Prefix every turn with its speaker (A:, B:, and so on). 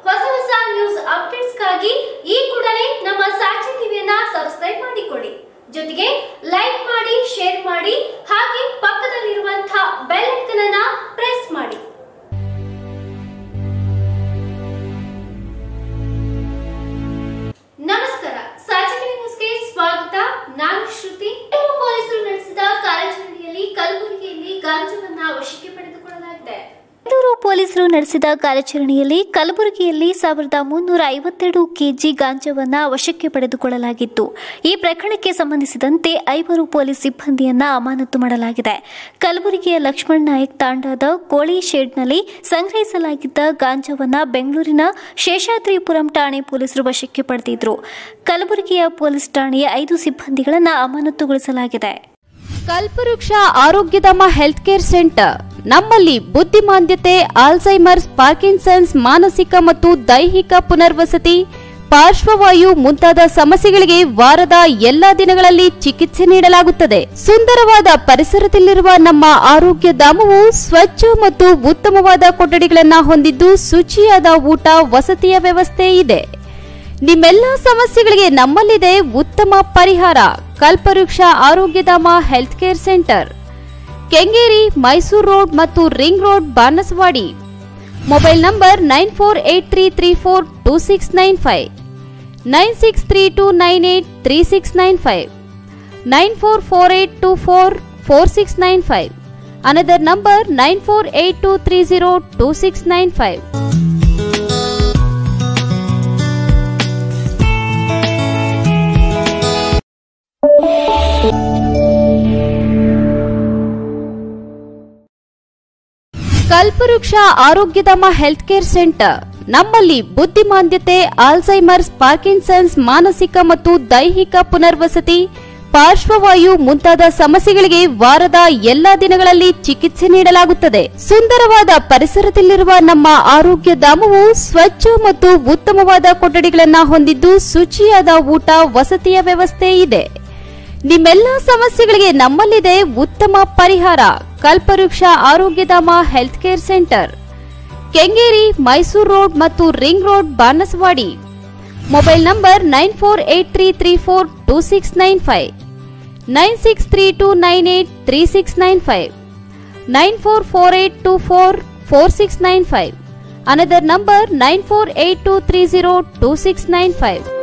A: ಹೊಸ ಹೊಸ ನ್ಯೂಸ್ ಅಪ್ಡೇಟ್ಸ್ಗಾಗಿ ಈ ಕೂಡಲೇ ನಮ್ಮ ಸಾಕ್ಷಿ ಟಿವಿಯನ್ನ ಸಬ್ಸ್ಕ್ರೈಬ್ ಮಾಡಿಕೊಳ್ಳಿ ಜೊತೆಗೆ ಲೈಕ್ ಮಾಡಿ ಶೇರ್ ಮಾಡಿ ಹಾಗೆ ಪಕ್ಕದಲ್ಲಿರುವಂತಹ ಬೆಲ್ ಐಕನ್ ಅನ್ನ ಪ್ರೆಸ್ ಮಾಡಿ ನಮಸ್ಕಾರ ಸಾಚಕಿ ನ್ಯೂಸ್ಗೆ ಸ್ವಾಗತ ನಾನು ಶ್ರುತಿ ಬೆಂಗಳೂರು ಪೊಲೀಸರು ನಡೆಸಿದ ಕಾರ್ಯಾಚರಣೆಯಲ್ಲಿ ಕಲಬುರಗಿಯಲ್ಲಿ ಗಾಂಜಾವನ್ನ ವಶಕ್ಕೆ ಪಡೆದುಕೊಳ್ಳಲಾಗಿದೆ
B: ಬೆಂಗಳೂರು ಪೊಲೀಸರು ನಡೆಸಿದ ಕಾರ್ಯಾಚರಣೆಯಲ್ಲಿ ಕಲಬುರಗಿಯಲ್ಲಿ ಸಾವಿರದ ಮುನ್ನೂರ ಐವತ್ತೆರಡು ಕೆಜಿ ಗಾಂಜಾವನ್ನ ವಶಕ್ಕೆ ಪಡೆದುಕೊಳ್ಳಲಾಗಿತ್ತು ಈ ಪ್ರಕರಣಕ್ಕೆ ಸಂಬಂಧಿಸಿದಂತೆ ಐವರು ಪೊಲೀಸ್ ಸಿಬ್ಬಂದಿಯನ್ನ ಅಮಾನತು ಮಾಡಲಾಗಿದೆ ಕಲಬುರಗಿಯ ಲಕ್ಷ್ಮಣ್ ನಾಯಕ್ ತಾಂಡಾದ ಕೋಳಿ ಶೆಡ್ನಲ್ಲಿ ಸಂಗ್ರಹಿಸಲಾಗಿದ್ದ ಗಾಂಜಾವನ್ನ ಬೆಂಗಳೂರಿನ ಶೇಷಾದ್ರಿಪುರಂ ಠಾಣೆ ಪೊಲೀಸರು ವಶಕ್ಕೆ ಪಡೆದಿದ್ರು ಕಲಬುರಗಿಯ ಪೊಲೀಸ್ ಠಾಣೆಯ ಐದು ಸಿಬ್ಬಂದಿಗಳನ್ನು ಅಮಾನತುಗೊಳಿಸಲಾಗಿದೆ
C: ಕಲ್ಪವೃಕ್ಷ ಆರೋಗ್ಯಧಾಮ ಹೆಲ್ತ್ ಕೇರ್ ಸೆಂಟರ್ ನಮ್ಮಲ್ಲಿ ಬುದ್ಧಿಮಾಂದ್ಯತೆ ಆಲ್ಝೈಮರ್ಸ್ ಪಾರ್ಕಿನ್ಸನ್ಸ್ ಮಾನಸಿಕ ಮತ್ತು ದೈಹಿಕ ಪುನರ್ವಸತಿ ಪಾರ್ಶ್ವವಾಯು ಮುಂತಾದ ಸಮಸ್ಯೆಗಳಿಗೆ ವಾರದ ಎಲ್ಲಾ ದಿನಗಳಲ್ಲಿ ಚಿಕಿತ್ಸೆ ನೀಡಲಾಗುತ್ತದೆ ಸುಂದರವಾದ ಪರಿಸರದಲ್ಲಿರುವ ನಮ್ಮ ಆರೋಗ್ಯ ಧಾಮವು ಸ್ವಚ್ಛ ಮತ್ತು ಉತ್ತಮವಾದ ಕೊಠಡಿಗಳನ್ನು ಹೊಂದಿದ್ದು ಶುಚಿಯಾದ ಊಟ ವಸತಿಯ ವ್ಯವಸ್ಥೆ ಇದೆ ನಿಮ್ಮೆಲ್ಲ ಸಮಸ್ಯೆಗಳಿಗೆ ನಮ್ಮಲ್ಲಿದೆ ಉತ್ತಮ ಪರಿಹಾರ Kalpavriksha Arogyadhama health care centre Kengeri Mysuru road ಮತ್ತು ring road Banaswadi mobile number nine four eight three three four two six nine five nine six three two nine eight three six nine five nine four four eight two four four six nine five another number nine four eight two three zero two six nine five Kalpavriksha Arogyadhama health care centre ನಮ್ಮಲ್ಲಿ ಬುದ್ಧಿಮಾಂದ್ಯತೆ Alzheimer's Parkinson's ಮಾನಸಿಕ ಮತ್ತು ದೈಹಿಕ ಪುನರ್ವಸತಿ ಪಾರ್ಶ್ವವಾಯು ಮುಂತಾದ ಸಮಸ್ಯೆಗಳಿಗೆ ವಾರದ ಎಲ್ಲಾ ದಿನಗಳಲ್ಲಿ ಚಿಕಿತ್ಸೆ ನೀಡಲಾಗುತ್ತದೆ ಸುಂದರವಾದ ಪರಿಸರದಲ್ಲಿರುವ ನಮ್ಮ ಆರೋಗ್ಯ ಧಾಮವು ಸ್ವಚ್ಛ ಮತ್ತು ಉತ್ತಮವಾದ ಕೊಠಡಿಗಳನ್ನು ಹೊಂದಿದ್ದು ಶುಚಿಯಾದ ಊಟ ವಸತಿಯ ವ್ಯವಸ್ಥೆ ಇದೆ ನಿಮ್ಮೆಲ್ಲ ಸಮಸ್ಯೆಗಳಿಗೆ ನಮ್ಮಲ್ಲಿದೆ ಉತ್ತಮ ಪರಿಹಾರ Kalpavriksha Arogyadhama health care centre Kengeri Mysuru road ಮತ್ತು ring road Banaswadi mobile number nine four eight three three four two six nine five nine six three two nine eight three six nine five nine four four eight two four four six nine five another number nine four eight two three zero two six nine five